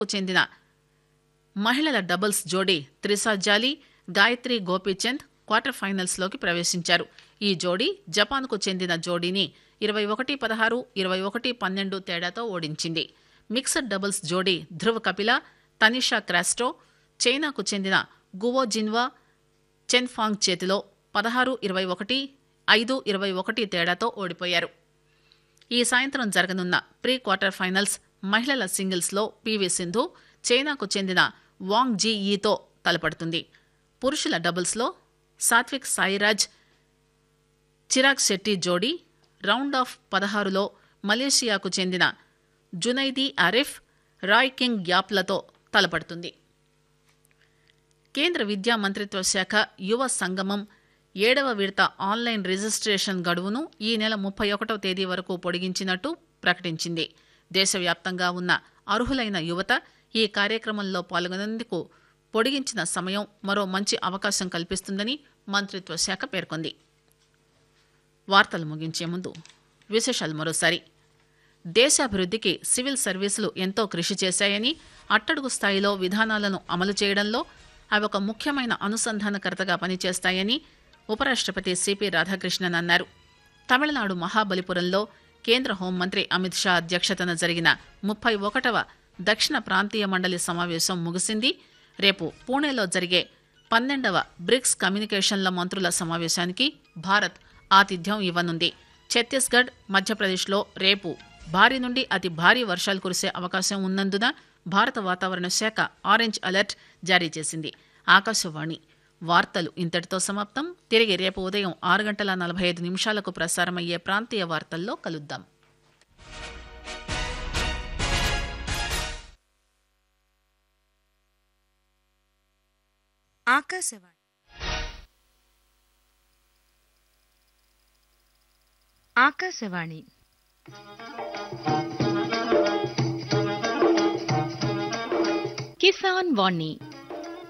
చెందిన మహిళల డబుల్స్ జోడీ త్రిసా జాలి గాయత్రి గోపీచంద్ క్వార్టర్ ఫైనల్స్ లోకి ప్రవేశించారు ఈ జోడీ జపాన్కు చెందిన జోడీని ఇరవై ఒకటి పదహారు ఇరవై ఒకటి పన్నెండు తేడాతో ఓడించింది మిక్స్డ్ డబుల్స్ జోడీ ధ్రువ్ కపిల తనిషా క్రాస్టో చైనాకు చెందిన గువో జిన్వా చెన్ఫాంగ్ చేతిలో పదహారు ఇరవై ఒకటి ఐదు ఇరవై ఒకటి తేడాతో ఓడిపోయారు ఈ సాయంత్రం జరగనున్న ప్రీ క్వార్టర్ ఫైనల్స్ మహిళల సింగిల్స్లో పీవీ సింధు చైనాకు చెందిన వాంగ్ జీ ఈతో తలపడుతుంది పురుషుల డబుల్స్లో సాత్విక్ సాయిరాజ్ చిరాగ్ శెట్టి జోడీ రౌండ్ ఆఫ్ పదహారులో మలేషియాకు చెందిన జునైదీ ఆరిఫ్ రాయ్ కింగ్ గ్యాప్లతో తలపడుతుంది కేంద్ర విద్యా మంత్రిత్వ శాఖ యువ సంగమం ఏడవ విడత ఆన్లైన్ రిజిస్ట్రేషన్ గడువును ఈ నెల ముప్పై ఒకటవ తేదీ వరకు పొడిగించినట్టు ప్రకటించింది దేశవ్యాప్తంగా ఉన్న అర్హులైన యువత ఈ కార్యక్రమంలో పాల్గొనేందుకు పొడిగించిన సమయం మరో మంచి అవకాశం కల్పిస్తుందని మంత్రిత్వ శాఖ పేర్కొంది వార్తలు ముగించే ముందు విశేషాలు మరోసారి దేశాభివృద్ధికి సివిల్ సర్వీసులు ఎంతో కృషి చేశాయని అట్టడుగు స్థాయిలో విధానాలను అమలు చేయడంలో అవి ఒక ముఖ్యమైన అనుసంధానకర్తగా పనిచేస్తాయని ఉపరాష్ట్రపతి సిపి రాధాకృష్ణన్ అన్నారు తమిళనాడు మహాబలిపురంలో కేంద్ర హోంమంత్రి అమిత్ షా అధ్యక్షతన జరిగిన ముప్పై ఒకటవ దక్షిణ ప్రాంతీయ మండలి సమావేశం ముగిసింది రేపు పూణేలో జరిగే పన్నెండవ బ్రిక్స్ కమ్యూనికేషన్ల మంత్రుల సమావేశానికి భారత్ ఆతిథ్యం ఇవ్వనుంది ఛత్తీస్గఢ్ మధ్యప్రదేశ్లో రేపు భారీ నుండి అతి భారీ వర్షాలు కురిసే అవకాశం ఉన్నందున భారత వాతావరణ శాఖ ఆరెంజ్ అలర్ట్ జారీ చేసింది ఆకాశవాణి వార్తలు ఇంతటితో సమాప్తం తిరిగి రేపు ఉదయం ఆరు గంటల నలభై ఐదు నిమిషాలకు ప్రసారమయ్యే ప్రాంతీయ వార్తల్లో కలుద్దాం ఆకాశవాణి ఆకాశవాణి కిసాన్ వాణి